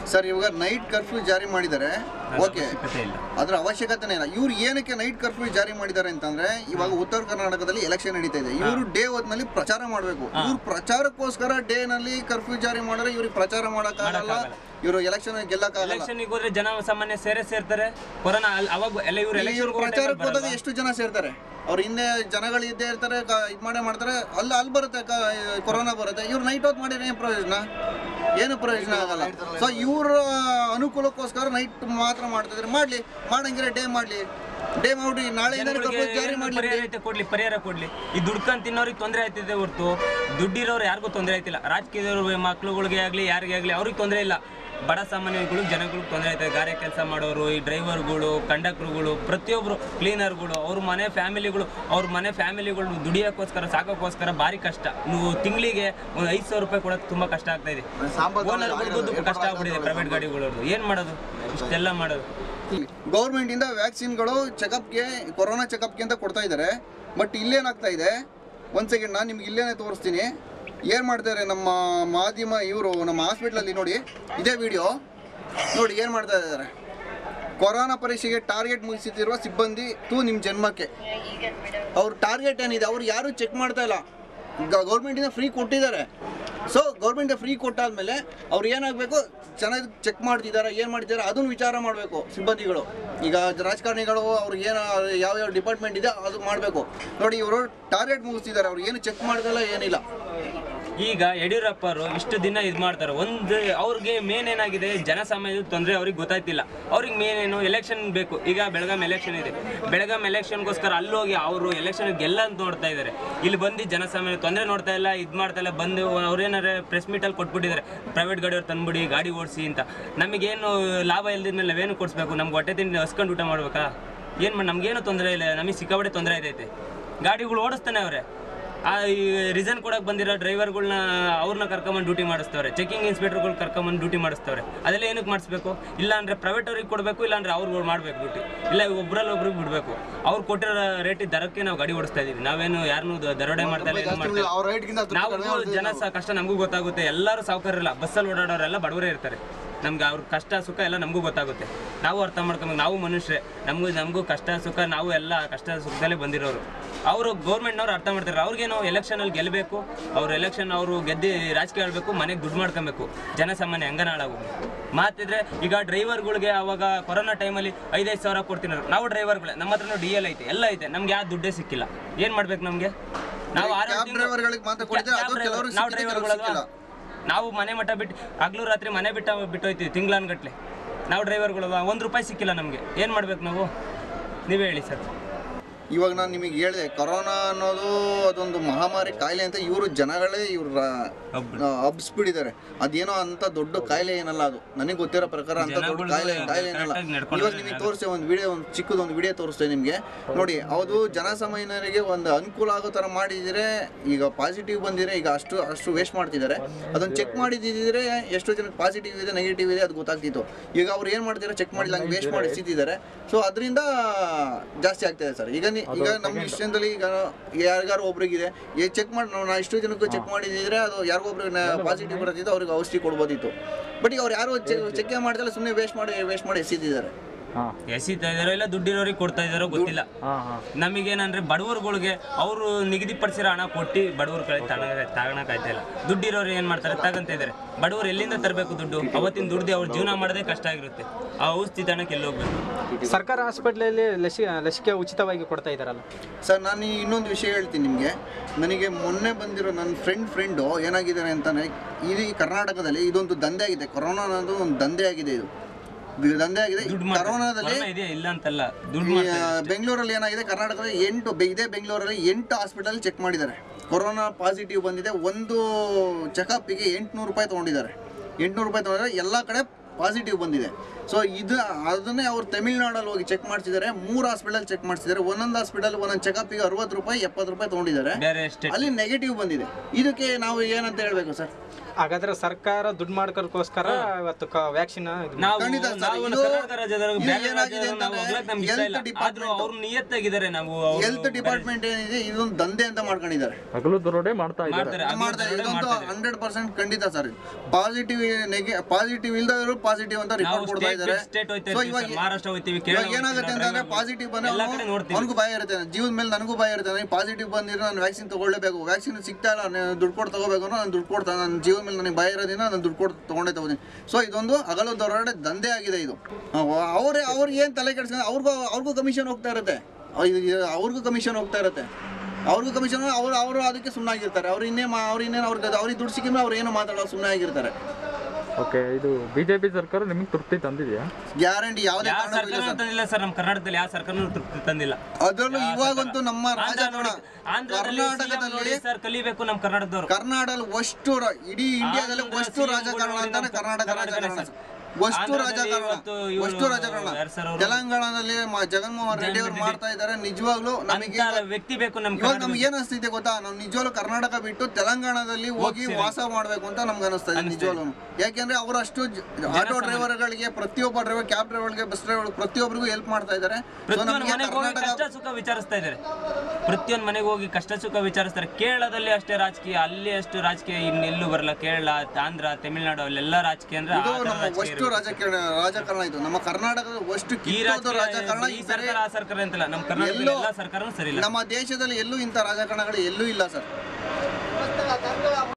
Sir ಇವಾಗ night curfew ಜಾರಿ ಮಾಡಿದ್ದಾರೆ ಓಕೆ ಅವಶ್ಯಕತೆ ಇಲ್ಲ ಅದ್ರ ಅವಶ್ಯಕತೆನೇ ಇಲ್ಲ ಇವ್ರು ಏನಕ್ಕೆ ನೈಟ್ ಕರ್ಫ್ಯೂ ಜಾರಿ ಮಾಡಿದ್ದಾರೆ ಅಂತಂದ್ರೆ ಇವಾಗ ಉತ್ತರ ಕರ್ನಾಟಕದಲ್ಲಿ ಎಲೆಕ್ಷನ್ ನಡೀತಾ ಇದೆ ಇವರು ಡೇ ಹೊತ್ನಲ್ಲಿ ಪ್ರಚಾರ ಮಾಡಬೇಕು ಇವ್ರು ಪ್ರಚಾರಕ್ಕೋಸ್ಕರ ಡೇ ನಲ್ಲಿ ಕರ್ಫ್ಯೂ ಜಾರಿ ಮಾಡಿದ್ರೆ ಇವ್ರಿಗೆ ಪ್ರಚಾರ ಮಾಡಕ್ಕಾಗಲ್ಲ ಇವರು ಎಲೆಕ್ಷನ್ ಗೆಲ್ಲಕ್ಕಾಗಲ್ಲ ಎಲೆಕ್ಷನ್ ಹೋದ್ರೆ ಜನ ಸಾಮಾನ್ಯ ಸೇರೇ ಸೇರ್ತಾರೆ ಕೊರೋನಾ ಅಲ್- ಅವಾಗ ಎಲ್ಲ ಇವ್ರು ಇಲ್ಲಿ ಇವ್ರು ಎಲೆಕ್ಷನ್ ಪ್ರಚಾರಕ್ಕೆ ಹೋದಾಗ ಎಷ್ಟು ಜನ ಸೇರ್ತಾರೆ ಅವ್ರ ಹಿಂದೆ ಜನಗಳು ಇದ್ದೇ ಇರ್ತಾರೆ ಕ- ಇದ್ ಮಾಡೇ ಮಾಡ್ತಾರೆ ಅಲ್ಲಿ ಅಲ್ಲಿ ಬರುತ್ತೆ ಕ- ಕೊರೋನಾ ಬರುತ್ತೆ ಇವ್ರು ನೈಟ್ ಹೊತ್ತು ಮಾಡಿದ್ರೆ ಏನು ಪ್ರಯೋಜನ ಏನು ಪ್ರಯೋಜನ ಆಗಲ್ಲ ಸೊ ಇವ್ರ ಅನುಕೂಲಕ್ಕೋಸ್ಕರ ನೈಟ್ ಮಾತ್ರ ಮಾಡ್ತಿದ್ರೆ ಮಾಡ್ಲಿ ಮಾಡಂಗಿದ್ರೆ ಡೇ ಮಾಡ್ಲಿ ಡೇ ಮಾಡಿ ನಾಳೆಯಿಂದ ಕರ್ಫ್ಯೂ ಜಾರಿ ಮಾಡ್ಲಿ ಪರಿಹಾರ ಐತೆ ಕೊಡ್ಲಿ ಪರಿಹಾರ ಕೊಡ್ಲಿ ಈ ದುಡ್ಕೊಂಡ್ ತಿನ್ನೋರಿಗೆ ತೊಂದರೆ ಆಯ್ತಿದೆ ಹೊರ್ತು ದುಡ್ಡಿರೋರು ಯಾರಿಗೂ ತೊಂದರೆ ಆಯ್ತಿಲ್ಲ ರಾಜಕೀಯದವ್ರು ಮಕ್ಳುಗಳಿಗೆ ಆಗ್ಲಿ ಯಾರಿಗೇ ಆಗ್ಲಿ ಅವ್ರಿಗೆ ತೊಂದರೆ ಇಲ್ಲ ಬಡ ಸಾಮಾನ್ಯಗಳು ಜನಗಳಿಗೆ ತೊಂದರೆ ಆಯ್ತದೆ ಗಾರೆ ಕೆಲಸ ಮಾಡೋರು ಈ ಡ್ರೈವರ್ಗಳು ಕಂಡಕ್ಟರ್ಗಳು ಪ್ರತಿಯೊಬ್ಬರು ಕ್ಲೀನರ್ಗಳು ಅವ್ರ ಮನೆ ಫ್ಯಾಮಿಲಿಗಳು ಅವ್ರ ಮನೆ ಫ್ಯಾಮಿಲಿಗಳು ದುಡಿಯೋಕ್ಕೋಸ್ಕರ ಸಾಕೋಕ್ಕೋಸ್ಕರ ಭಾರಿ ಕಷ್ಟ ನೀವು ತಿಂಗಳಿಗೆ ಒಂದು ಐದು ಸಾವಿರ ರೂಪಾಯಿ ಕೊಡೋಕೆ ತುಂಬ ಕಷ್ಟ ಆಗ್ತಾ ಇದೆ ಓನರ್ಗಳಿಗೂ ಕಷ್ಟ ಆಗ್ಬಿಟ್ಟಿದೆ ಪ್ರೈವೇಟ್ ಗಾಡಿಗಳವ್ರದ್ದು ಏನು ಮಾಡೋದು ಇಷ್ಟೆಲ್ಲ ಮಾಡೋದು ಗೌರ್ಮೆಂಟ್ ಇಂದ ವ್ಯಾಕ್ಸಿನ್ಗಳು ಚೆಕಪ್ಗೆ ಕೊರೋನಾ ಚೆಕಪ್ಗೆ ಅಂತ ಕೊಡ್ತಾ ಇದ್ದಾರೆ ಬಟ್ ಇಲ್ಲೇನಾಗ್ತಾ ಇದೆ ಒಂದ್ ಸೆಕೆಂಡ್ ನಾನು ನಿಮ್ಗೆ ಇಲ್ಲೇನೆ ತೋರಿಸ್ತೀನಿ ಏನು ಮಾಡ್ತಾರೆ ನಮ್ಮ ಮಾಧ್ಯಮ ಇವರು ನಮ್ಮ ಹಾಸ್ಪಿಟ್ಲಲ್ಲಿ ನೋಡಿ ಇದೇ ವಿಡಿಯೋ ನೋಡಿ ಏನು ಮಾಡ್ತಾ ಇದ್ದಾರೆ ಕೊರೋನಾ ಪರೀಕ್ಷೆಗೆ ಟಾರ್ಗೆಟ್ ಮುಗಿಸುತ್ತಿರುವ ಸಿಬ್ಬಂದಿ ತೂ ನಿಮ್ಮ ಜನ್ಮಕ್ಕೆ ಅವ್ರ ಟಾರ್ಗೆಟ್ ಏನಿದೆ ಅವ್ರು ಯಾರು ಚೆಕ್ ಮಾಡ್ತಾ ಇಲ್ಲ ಗೌರ್ಮೆಂಟಿಂದ ಫ್ರೀ ಕೊಟ್ಟಿದ್ದಾರೆ ಸೊ ಗೌರ್ಮೆಂಟ್ ಫ್ರೀ ಕೊಟ್ಟಾದ್ಮೇಲೆ ಅವ್ರು ಏನಾಗಬೇಕು ಚೆನ್ನಾಗಿ ಚೆಕ್ ಮಾಡ್ತಿದ್ದಾರೆ ಏನು ಮಾಡ್ತಿದ್ದಾರೆ ಅದನ್ನು ವಿಚಾರ ಮಾಡಬೇಕು ಸಿಬ್ಬಂದಿಗಳು ಈಗ ರಾಜಕಾರಣಿಗಳು ಅವ್ರಿಗೆ ಏನು ಯಾವ ಯಾವ ಡಿಪಾರ್ಟ್ಮೆಂಟ್ ಇದೆ ಅದು ಮಾಡಬೇಕು ನೋಡಿ ಇವರು ಟಾರ್ಗೆಟ್ ಮುಗಿಸ್ತಿದ್ದಾರೆ ಅವ್ರು ಏನು ಚೆಕ್ ಮಾಡ್ದಲ್ಲ ಏನಿಲ್ಲ ಈಗ ಯಡಿಯೂರಪ್ಪರು ಇಷ್ಟು ದಿನ ಇದು ಮಾಡ್ತಾರೆ ಒಂದು ಅವ್ರಿಗೆ ಮೇನ್ ಏನಾಗಿದೆ ಜನಸಾಮಾನ್ಯದ ತೊಂದರೆ ಅವ್ರಿಗೆ ಗೊತ್ತಾಯ್ತಿಲ್ಲ ಅವ್ರಿಗೆ ಮೇನ್ ಏನು ಎಲೆಕ್ಷನ್ ಬೇಕು ಈಗ ಬೆಳಗಾಂ ಎಲೆಕ್ಷನ್ ಇದೆ ಬೆಳಗಾಂ ಎಲೆಕ್ಷನ್ಗೋಸ್ಕರ ಅಲ್ಲಿ ಹೋಗಿ ಅವರು ಎಲೆಕ್ಷನ್ ಗೆಲ್ಲ ಅಂತ ನೋಡ್ತಾ ಇದ್ದಾರೆ ಇಲ್ಲಿ ಬಂದು ಜನಸಾಮಾನ್ಯ ತೊಂದರೆ ನೋಡ್ತಾ ಇಲ್ಲ ಇದು ಮಾಡ್ತಾ ಇಲ್ಲ ಬಂದು ಅವ್ರೇನಾರೆ ಪ್ರೆಸ್ ಮೀಟಲ್ಲಿ ಕೊಟ್ಬಿಟ್ಟಿದ್ದಾರೆ ಪ್ರೈವೇಟ್ ಗಾಡಿಯವ್ರು ತಂದ್ಬಿಡಿ ಗಾಡಿ ಓಡಿಸಿ ಅಂತ ನಮಗೇನು ಲಾಭ ಇಲ್ದಿದ್ಮೇಲೆ ನಾವೇನು ಕೊಡಿಸ್ಬೇಕು ನಮ್ಗೆ ಹೊಟ್ಟೆ ತಿಂಡಿ ಹಸ್ಕೊಂಡು ಊಟ ಮಾಡ್ಬೇಕಾ ಏನು ಮಾಡಿ ನಮಗೇನು ತೊಂದರೆ ಇಲ್ಲ ನಮಗೆ ಸಿಕ್ಕಾಪಟ್ಟೆ ತೊಂದರೆ ಆಯ್ತೈತೆ ಗಾಡಿಗಳು ಓಡಿಸ್ತಾನೆ ಅವರೇ ಆ ಈ ರೀಸನ್ ಕೊಡಕ್ಕೆ ಬಂದಿರೋ ಡ್ರೈವರ್ಗಳ್ನ ಅವ್ರನ್ನ ಕರ್ಕೊಂಬಂದು ಡ್ಯೂಟಿ ಮಾಡಿಸ್ತವ್ರೆ ಚೆಕಿಂಗ್ ಇನ್ಸ್ಪೆಕ್ಟರ್ಗಳು ಕರ್ಕೊಂಬಂದು ಡ್ಯೂಟಿ ಮಾಡಿಸ್ತವ್ರೆ ಅದೆಲ್ಲ ಏನಕ್ಕೆ ಮಾಡಿಸ್ಬೇಕು ಇಲ್ಲ ಅಂದ್ರೆ ಪ್ರೈವೇಟ್ ಅವ್ರಿಗೆ ಕೊಡಬೇಕು ಇಲ್ಲ ಅಂದ್ರೆ ಅವ್ರು ಮಾಡ್ಬೇಕು ಡ್ಯೂಟಿ ಇಲ್ಲ ಒಬ್ರಲ್ಲಿ ಒಬ್ರಿಗೆ ಬಿಡಬೇಕು ಅವ್ರು ಕೊಟ್ಟಿರೋ ರೇಟಿಗೆ ದರಕ್ಕೆ ನಾವು ಗಾಡಿ ಓಡಿಸ್ತಾ ಇದೀವಿ ನಾವೇನು ಯಾರನ್ನೂ ದರೋಡೆ ಮಾಡ್ತಾ ಇಲ್ಲ ಏನು ಮಾಡ್ತಾ ಇಲ್ಲ. ಅವ್ರ ರೈಟ್ಗಿಂತ ನಾವು ಜನ ಸಹ ಕಷ್ಟ ನಮಗೂ ಗೊತ್ತಾಗುತ್ತೆ ಎಲ್ಲರೂ ಸಾವುಕಾರರಿಲ್ಲ ಬಸ್ಸಲ್ಲಿ ಓಡಾಡೋರೆಲ್ಲ ಬಡವರೇ ಇರ್ತಾರೆ ನಮ್ಗೆ ಅವ್ರ ಕಷ್ಟ ಸುಖ ಎಲ್ಲ ನಮಗೂ ಗೊತ್ತಾಗುತ್ತೆ ನಾವು ಅರ್ಥ ಮಾಡ್ಕೊಬೇಕು ನಾವು ಮನುಷ್ಯರೇ ನಮಗೂ ನಮಗೂ ಕಷ್ಟ ಸುಖ ನಾವು ಎಲ್ಲ ಕಷ್ಟ ಸುಖದಲ್ಲೇ ಬಂದಿರೋರು ಅವರು ಗೌರ್ಮೆಂಟ್ನವ್ರು ಅರ್ಥ ಮಾಡ್ತಾರೆ ಅವ್ರಿಗೇನು ಎಲೆಕ್ಷನಲ್ಲಿ ಗೆಲ್ಲಬೇಕು ಅವ್ರು ಎಲೆಕ್ಷನ್ ಅವರು ಗೆದ್ದು ರಾಜಕೀಯ ಆಡಬೇಕು ಮನೆಗೆ ದುಡ್ಡು ಮಾಡ್ಕೊಬೇಕು ಜನಸಾಮಾನ್ಯ ಹಂಗನ ಹಾಳಾಗೋದು ಮಾತಿದ್ರೆ ಈಗ ಡ್ರೈವರ್ಗಳಿಗೆ ಅವಾಗ ಕೊರೋನಾ ಟೈಮಲ್ಲಿ ಐದೈದು ಸಾವಿರ ಕೊಡ್ತೀನಿ ನಾವು ಡ್ರೈವರ್ಗಳೇ ನಮ್ಮ ಹತ್ರನೂ ಡಿ ಎಲ್ ಐತೆ ಎಲ್ಲ ಐತೆ ನಮ್ಗೆ ಯಾವ ದುಡ್ಡೇ ಸಿಕ್ಕಿಲ್ಲ ಏನು ಮಾಡ್ಬೇಕು ನಮಗೆ ನಾವು ಆರು ಕ್ಯಾಬ್ ತಿಂಗ್ಳು- ಡ್ರೈವರ್ಗಳಿಗೆ ಮಾತ್ರ ಕೊಡ್ತೀವಿ ಅದು ಕ್ಯಾಬ್ ಕೆಲವರು ನಾವು ಸಿಕ್ಕಿದೆ ಕೆಲವರು ಡ್ರೈವರ್ಗಳಲ್ವಾ ಸಿಕ್ಕಿಲ್ಲ ನಾವು ಮನೆ ಮಠ ಬಿಟ್ಟು ಹಗ್ಲು ರಾತ್ರಿ ಮನೆ ಬಿಟ್ಟ ಬಿಟ್ಟೋಯ್ತೀವಿ ತಿಂಗ್ಳನ್ಗಟ್ಲೆ ನಾವು ಡ್ರೈವರ್ಗಳಲ್ವಾ ಒಂದು ರೂಪಾಯಿ ಸಿಕ್ಕಿಲ್ಲ ನಮಗೆ ಏನು ಮಾಡ್ಬೇಕು ನಾವು ನೀವೇ ಹೇಳಿ ಸರ್ ಇವಾಗ ನಾನು ನಿಮಗೆ ಹೇಳಿದೆ ಕೊರೋನಾ ಅನ್ನೋದು ಅದೊಂದು ಮಹಾಮಾರಿ ಕಾಯಿಲೆ ಅಂತ ಇವರು ಜನಗಳೇ ಇವ್ರ ಹಬ್ಸ್ಬಿಟ್ಟಿದ್ದಾರೆ ಅದೇನೋ ಅಂತ ದೊಡ್ಡ ಕಾಯಿಲೆ ಏನಲ್ಲ ಅದು ನನಗೆ ಗೊತ್ತಿರೋ ಪ್ರಕಾರ ಅಂತ ದೊಡ್ಡ ಜನಗಳು ಕಾಯಿಲೆ ಕಾಯಿಲೆ ಏನಲ್ಲ correct ಆಗಿ ನಡ್ಕೊಂಡು ಇವಾಗ ನಿಮಗೆ ತೋರಿಸ್ತೇವೆ ಒಂದು ವಿಡಿಯೋ ಒಂದು ಚಿಕ್ಕದೊಂದು ವಿಡಿಯೋ ತೋರಿಸ್ತೇವೆ ನಿಮಗೆ ನೋಡಿ ಅದು ಜನಸಾಮಾನ್ಯರಿಗೆ ಒಂದು ಅನುಕೂಲ ಆಗೋ ಥರ ಮಾಡಿದರೆ ಈಗ ಪಾಸಿಟಿವ್ ಬಂದಿದ್ರೆ ಈಗ ಅಷ್ಟು ಅಷ್ಟು ವೇಸ್ಟ್ ಮಾಡ್ತಿದ್ದಾರೆ ಅದನ್ನು ಚೆಕ್ ಮಾಡಿದ್ದಿದ್ರೆ ಎಷ್ಟು ಜನಕ್ಕೆ ಪಾಸಿಟಿವ್ ಇದೆ ನೆಗೆಟಿವ್ ಇದೆ ಅದು ಗೊತ್ತಾಗ್ತಿತ್ತು ಈಗ ಅವ್ರು ಏನು ಮಾಡ್ತಿದ್ದಾರೆ ಚೆಕ್ ಮಾಡಿಲ್ಲ ಹಂಗೆ ವೇಸ್ಟ್ ಮಾಡಿ ಸಿತ್ತಿದ್ದಾರೆ ಸೊ ಅದರಿಂದ ಜಾಸ್ತಿ ಆಗ್ತಿದೆ ಸರ್ ಈಗ ನಿ- ಈಗ ನಮ್ಮ ವಿಷಯದಲ್ಲಿ ಈಗ ಯಾರಿಗಾರು ಒಬ್ರಿಗಿದೆ ಈಗ ಚೆಕ್ ಮಾಡಿ ನಾವು ಇಷ್ಟು ಜನಕ್ಕೂ ಚೆಕ್ ಮಾಡಿದ್ರೆ ಅದು ಯಾರಿಗೋ ಒಬ್ರಿಗೆ ಪಾಸಿಟಿವ್ ಬರುತ್ತಿತ್ತು ಅವ್ರಿಗೆ ಔಷಧಿ ಕೊಡ್ಬೋದಿತ್ತು ಬಟ್ ಈಗ ಅವ್ರು ಯಾರು ಚೆಕ್ ಮಾಡ್ದಲ್ಲ ಸುಮ್ಮನೆ ವೇಸ್ಟ್ ಮಾಡಿ ವೇಸ್ಟ್ ಮಾಡಿ ಎಸಿತಿದ್ದಾರೆ ಹಾಂ ಎಸಿತಾ ಇದಾರೋ ಇಲ್ಲ ದುಡ್ಡಿರೋರಿಗೆ ಕೊಡ್ತಾ ಇದಾರೋ ಗೊತ್ತಿಲ್ಲ ಹಾಂ ಹಾಂ ನಮಗೇನಂದ್ರೆ ಬಡವರುಗಳಿಗೆ ಅವರು ನಿಗದಿಪಡಿಸಿರೋ ಹಣ ಕೊಟ್ಟು ಬಡವ್ರ ಕಡೆ ತಗೊಳಕ್ ತಗೊಳಕ್ಕಾಯ್ತಾ ಇಲ್ಲ ದುಡ್ಡಿರೋರು ಏನು ಮಾಡ್ತಾರೆ ತಗಂತ ಇದ್ದಾರೆ ಬಡವರು ಎಲ್ಲಿಂದ ತರಬೇಕು ದುಡ್ಡು ಅವತ್ತಿನ ದುಡ್ಡು ಅವ್ರು ಜೀವನ ಮಾಡೋದೇ ಕಷ್ಟ ಆಗಿರುತ್ತೆ ಆ ಔಷಧಿ ತನಕ ಎಲ್ಲಿ ಹೋಗ್ಬೇಕು ಸರ್ಕಾರ ಹಾಸ್ಪಿಟ್ಲಲ್ಲಿ ಲಸಿಕೆ ಲಸಿಕೆ ಉಚಿತವಾಗಿ ಕೊಡ್ತಾ ಇದ್ದಾರಲ್ಲ ಸರ್ ನಾನು ಇನ್ನೊಂದು ವಿಷಯ ಹೇಳ್ತೀನಿ ನಿಮಗೆ ನನಗೆ ಮೊನ್ನೆ ಬಂದಿರೋ ನನ್ನ ಫ್ರೆಂಡ್ ಫ್ರೆಂಡು ಏನಾಗಿದ್ದಾರೆ ಅಂತಾನೆ ಇಡೀ ಕರ್ನಾಟಕದಲ್ಲಿ ಇದೊಂದು ದಂಧೆ ಆಗಿದೆ ಕೊರೋನಾ ಅನ್ನೋದು ಒಂದು ದಂಧೆ ಆಗಿದೆ ಇದು ಇದು ದಂಧೆ ಆಗಿದೆ ಈ ದುಡ್ಡು ಮಾಡ್ತಾರೆ. ಕರೋನಾದಲ್ಲಿ ಕೊರೋನಾ ಇದೆ ಇಲ್ಲ ಅಂತಲ್ಲ ದುಡ್ಡು ಈ, ಮಾಡ್ತಾರೆ ಆ, ಬೆಂಗಳೂರಲ್ಲಿ ಏನಾಗಿದೆ ಕರ್ನಾಟಕದಲ್ಲಿ ಎಂಟು ಬೆ- ಇದೇ ಬೆಂಗಳೂರಲ್ಲಿ ಎಂಟು ಹಾಸ್ಪಿಟಲ್ ಚೆಕ್ ಮಾಡಿದ್ದಾರೆ ಕೊರೋನಾ ಪಾಸಿಟಿವ್ ಬಂದಿದೆ ಒಂದು ಚೆಕಪ್ಪಿಗೆ ಎಂಟುನೂರು ರೂಪಾಯಿ ತೊಗೊಂಡಿದ್ದಾರೆ ಎಂಟುನೂರು ರೂಪಾಯಿ ತೊಗೊಂಡ್ರೆ ಎಲ್ಲ ಕಡೆ ಪಾಸಿಟಿವ್ ಬಂದಿದೆ ಸೊ ಇದು ಅದನ್ನೇ ಅವ್ರು ತಮಿಳ್ನಾಡಲ್ಲಿ ಹೋಗಿ ಚೆಕ್ ಮಾಡಿಸಿದ್ದಾರೆ ಮೂರು ಹಾಸ್ಪಿಟಲ್ ಚೆಕ್ ಮಾಡಿಸಿದ್ದಾರೆ ಒಂದೊಂದು ಹಾಸ್ಪಿಟಲ್ ಒಂದೊಂದು ಚೆಕಪ್ಪಿಗೆ ಅರವತ್ತು ರೂಪಾಯಿ ಎಪ್ಪತ್ತು ರೂಪಾಯಿ ತೊಗೊಂಡಿದ್ದಾರೆ ಬೇರೆ ಸ್ಟೇಟ್ ಅಲ್ಲಿ ನೆಗೆಟಿವ್ ಬಂದಿದೆ ಇದಕ್ಕೆ ನಾವು ಏನಂತ ಹೇಳ್ಬೇಕು ಸರ್ ಹಾಗಾದ್ರೆ ಸರ್ಕಾರ ದುಡ್ಡು ಮಾಡ್ಕೋಕ್ಕೋಸ್ಕರ ಇವತ್ತು ವ್ಯಾಕ್ಸಿನ್ ನಾವು ಖಂಡಿತ ಸರ್, ನಾವು ಇದು- ಕರ್ನಾಟಕ ರಾಜ್ಯದವ್ರು ಇದು ಬೇರೆ ಏನಾಗಿದೆ ರಾಜ್ಯದವ್ರು ನಾವು ಅಂತಂದ್ರೆ ಹೋಗ್ಲಕ್ ನಮ್ಗೆ ಇಷ್ಟ health ಇಲ್ಲ ಆದ್ರೂ department- ಅವ್ರು ನಿಯತ್ತಾಗಿದ್ದಾರೆ ನಾವು ಅವ್ರು ಹೆಲ್ತ್ ಡಿಪಾರ್ಟ್ಮೆಂಟ್ ಏನಿದೆ ಇದೊಂದು ದಂಧೆ ಅಂತ ಮಾಡ್ಕೊಂಡಿದ್ದಾರೆ ಹಗಲು ದರೋಡೆ ಮಾಡ್ತಾ ಇದ್ದಾರೆ ಮಾಡ್ತಾರೆ ಅದು ಮಾಡ್ತಾರೆ ದರೋಡೆ ಇದಂತೂ ಮಾಡ್ತಾರೆ. ಹಂಡ್ರೆಡ್ ಪರ್ಸೆಂಟ್ ಖಂಡಿತ ಸರ್ ಪಾಸಿಟಿವ್ ನೆಗೆ ಪಾಸಿಟಿವ್ ಇಲ್ದವರು ಪಾಸಿಟಿವ್ ಅಂತ ನಾವು ರಿಪೋರ್ಟ್ ಕೊಡ್ತಾ ಸ್ಟೇಟ್ ಇದ್ದಾರೆ ಸ್ಟೇಟ್ ಹೋಯ್ತಾ ಸೊ ಇರ್ತೀವಿ ಇವಾಗ ಸರ್. ಮಹಾರಾಷ್ಟ್ರ ಹೋಗ್ತೀವಿ ಕೇರಳ ಇವಾಗ ಏನಾಗುತ್ತೆ ಹೋಗ್ತೀವಿ, ಅಂತಂದ್ರೆ ಡ್ರೈವ್ ಪಾಸಿಟಿವ್ ಬಂದ್ರೆ ಎಲ್ಲ ಕಡೆ ನೋಡ್ತೀವಿ ಅವನಿಗೂ ಭಯ ಇರುತ್ತೆ ಜೀವದ ಮೇಲೆ ನನಗೂ ಭಯ ಇರುತ್ತೆ ನನಗೆ ಪಾಸಿಟಿವ್ ಬಂದಿರೋ ನಾನು ವ್ಯಾಕ್ಸಿನ್ ತಗೊಳ್ಳೇಬೇಕು ವ್ಯಾಕ್ಸಿನ್ ಸಿಗ್ತಾ ಇಲ್ಲ ನಾನು ದುಡ್ಡು ಕೊಟ್ಟು ತಗೋಬೇಕು ನಾನು ದುಡ್ಡು ಕೊಡ್ತಾ ನನ್ನ ಜೀವದ ಮೇಲೆ ನನಗೆ ಭಯ ಇರೋದ್ರಿಂದ ನಾನು ದುಡ್ಡು ಕೊಟ್ಟು ತಗೊಂಡೇ ತಗೋತೀನಿ ಸೊ ಇದೊಂದು ಹಗಲು ದೊರಡೆ ದಂಧೆ ಆಗಿದೆ ಇದು ಅವರೇ ಅವ್ರಿಗೆ ಏನು ತಲೆ ಕೆಡ್ಸ್ಕೊಂಡು ಅವ್ರಿಗೂ ಅವ್ರಿಗೂ ಕಮಿಷನ್ ಹೋಗ್ತಾ ಇರುತ್ತೆ ಅವ್ ಇದು- ಇದು ಅವ್ರಿಗೂ ಕಮಿಷನ್ ಹೋಗ್ತಾ ಇರುತ್ತೆ ಅವ್ರಿಗೂ ಕಮಿಷನ್ ಅವ್ರು ಅವರು ಅದಕ್ಕೆ ಸುಮ್ಮನಾಗಿರ್ತಾರೆ ಅವ್ರು ಇನ್ನೇ ಮಾ ಅವ್ರು ಇನ್ನೇನು ಅವ್ರಿಗೆ ಅವ್ರಿಗೆ ದುಡ್ಡು ಸಿಕ್ಕಿದ್ರೆ ಅವ್ರು ಏನು ಮಾತಾಡೋದು ಸುಮ್ಮನೆ ಆಗಿರ್ತಾರೆ ಓಕೆ ಇದು ಬಿಜೆಪಿ ಸರ್ಕಾರ ನಿಮಗೆ ತೃಪ್ತಿ ತಂದಿದೆಯಾ ಗ್ಯಾರಂಟಿ ಯಾವುದೇ ಯಾವ ಕಾರಣಕ್ಕೂ ಇಲ್ಲ ಸರ್ಕಾರ ಸರ್ ತಂದಿಲ್ಲ ಸರ್ ನಮ್ಮ ಕರ್ನಾಟಕದಲ್ಲಿ ಯಾವ ಸರ್ಕಾರನೂ ತೃಪ್ತಿ ತಂದಿಲ್ಲ ಅದರಲ್ಲೂ ಇವಾಗಂತೂ ನಮ್ಮ ರಾಜಕಾರಣ ಆಂಧ್ರದಲ್ಲಿ CM ಕರ್ನಾಟಕದಲ್ಲಿ ನೋಡಿ ಸರ್ ಕಲಿಬೇಕು ನಮ್ಮ ಕರ್ನಾಟಕದವರು ಕರ್ನಾಟಕದಲ್ಲಿ ಅಷ್ಟು ರ- ಇಡೀ ಇಂಡಿಯಾದಲ್ಲಿ ಆಂಧ್ರ ಅಷ್ಟು CM ರಾಜಕಾರಣ ಗಳು ಅಂತಾನೆ ನಮ್ಮ ಕರ್ನಾಟಕ ಕರ್ನಾಟಕ ರಾಜಕಾರಣ ಸರ್. ಅಷ್ಟು ಆಂಧ್ರದಲ್ಲಿ ರಾಜಕಾರಣ ಇವತ್ತು ಇವ್ರು ಅಷ್ಟು ರಾಜಕಾರಣ ಯಾರು ಸರ್ ಅವ್ರು? ತೆಲಂಗಾಣದಲ್ಲಿ ಮ- ಜಗನ್ಮೋಹನ್ ರೆಡ್ಡಿ ಅವರು ಮಾಡ್ತಾ ಇದ್ದಾರೆ ನಿಜವಾಗ್ಲೂ ನಮಗೆ ಅಂತ ವ್ಯಕ್ತಿ ಬೇಕು ನಮ್ಮ ಇವಾಗ ನಮ್ಗೆ ಏನ್ ಅನಿಸ್ತಿದೆ ಗೊತ್ತಾ ನಾವು ನಿಜವಾಗ್ಲೂ ಕರ್ನಾಟಕ ಬಿಟ್ಟು ತೆಲಂಗಾಣದಲ್ಲಿ ಹೋಗಿ ವಾಸ ಮಾಡ್ಬೇಕು ಅಂತ ನಮ್ಗೆ ಅನಿಸ್ತಾ ಇದೆ ನಿಜವಾಗ್ಲೂ ಯಾಕೆಂದ್ರೆ ಅವರು ಅಷ್ಟು ಆಟೋ ಡ್ರೈವರ್ಗಳಿಗೆ ಪ್ರತಿಯೊಬ್ಬ ಡ್ರೈವರ್ ಕ್ಯಾಬ್ ಡ್ರೈವರ್ಗೆ ಬಸ್ ಡ್ರೈವರ್ ಪ್ರತಿಯೊಬ್ಬರಿಗೂ ಹೆಲ್ಪ್ ಮಾಡ್ತಾ ಇದ್ದಾರೆ ಸೊ ಪ್ರತಿಯೊಂದು ನಮಗೆ ಮನೆಗೆ ಹೋಗಿ ಕರ್ನಾಟಕ ಕಷ್ಟ ಸುಖ ವಿಚಾರಿಸ್ತಾ ಇದ್ದಾರೆ ಪ್ರತಿಯೊಂದು ಮನೆಗೆ ಹೋಗಿ ಕಷ್ಟ ಸುಖ ವಿಚಾರಿಸ್ತಾರೆ ಕೇರಳದಲ್ಲಿ ಅಷ್ಟೇ ರಾಜಕೀಯ ಅಲ್ಲಿ ಅಷ್ಟು ರಾಜಕೀಯ ಇನ್ನೆಲ್ಲೂ ಬರಲ್ಲ ಕೇರಳ ಆಂಧ್ರ ತಮಿಳುನಾಡು ಅಲ್ಲೆಲ್ಲ ರಾಜಕೀಯ ಅಂದ್ರೆ ಇದು ಆ ಥರ ನಮ್ಮ ರಾಜಕೀಯ ಅಷ್ಟು ರಾಜಕಾರಣ ರಾಜಕಾರಣ ಇದು ನಮ್ಮ ಕರ್ನಾಟಕದ ಅಷ್ಟು ಈ ಕಿತ್ತೋದ ರಾಜಕಾರಣ ರಾಜಕೀಯ ಈ ಈ ಬೇರೆ ಸರ್ಕಾರ ಆ ಸರ್ಕಾರ ಅಂತಲ್ಲ ನಮ್ಮ ಕರ್ನಾಟಕದಲ್ಲಿ ಎಲ್ಲೋ- ಎಲ್ಲ ಸರ್ಕಾರನೂ ಸರಿ ಇಲ್ಲ ನಮ್ಮ ದೇಶದಲ್ಲಿ ಎಲ್ಲೂ ಇಂಥ ರಾಜಕಾರಣಗಳು ಎಲ್ಲೂ ಇಲ್ಲ ಸರ್